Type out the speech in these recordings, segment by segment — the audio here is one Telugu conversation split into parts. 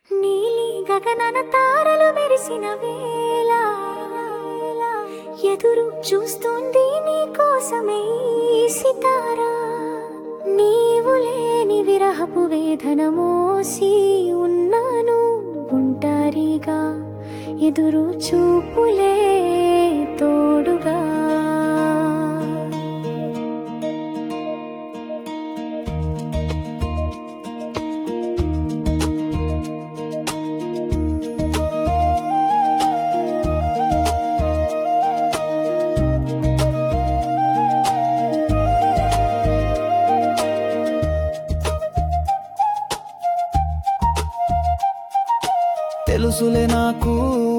నీలి గగనన తారలు మెరిసిన వేళ ఎదురు చూస్తుంది నీ కోసమే ఈ సితారా నీవు లేని విరహపు వేదన మోసి ఉన్నాను ఉంటారిగా ఎదురు చూపులే తోడుగా తెలుసులే నాకు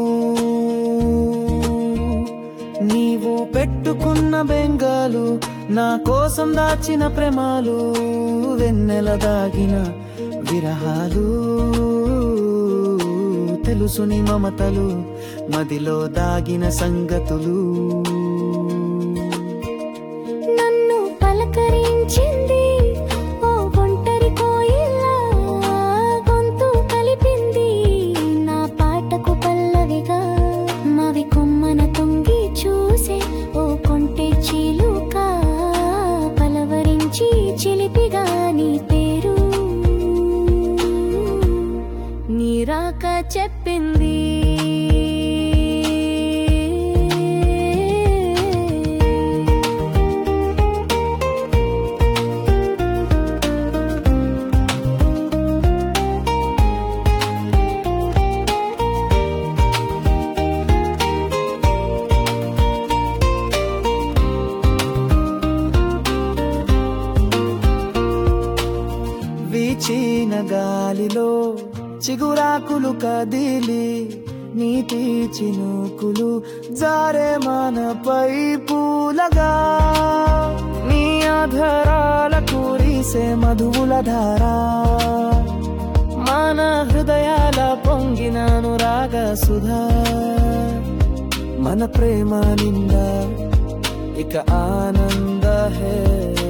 నీవు పెట్టుకున్న బెంగాలు నా కోసం దాచిన ప్రేమాలు వెన్నెల దాగిన విరహాలు తెలుసుని మమతలు మదిలో దాగిన సంగతులు నన్ను పలకరించింది ఓ ఒంటరి కోయిల గొంతు కలిపింది నా పాటకు పల్లవిగా మవి కొమ్మన తొంగి చూసే ఓ కొంటె చీలుక పలవరించి చిలిపిగా నీ పేరు నీరాక చెప్పింది వీచిన గాలిలో చిగురాకులు కదిలి నీటి చినుకులు జారే మనపై పూలగా నీ ఆధారాల కురిసే మధువుల ధారా మన హృదయాల పొంగినాను రాగ సుధా మన ప్రేమ నిండా ఇక ఆనంద హే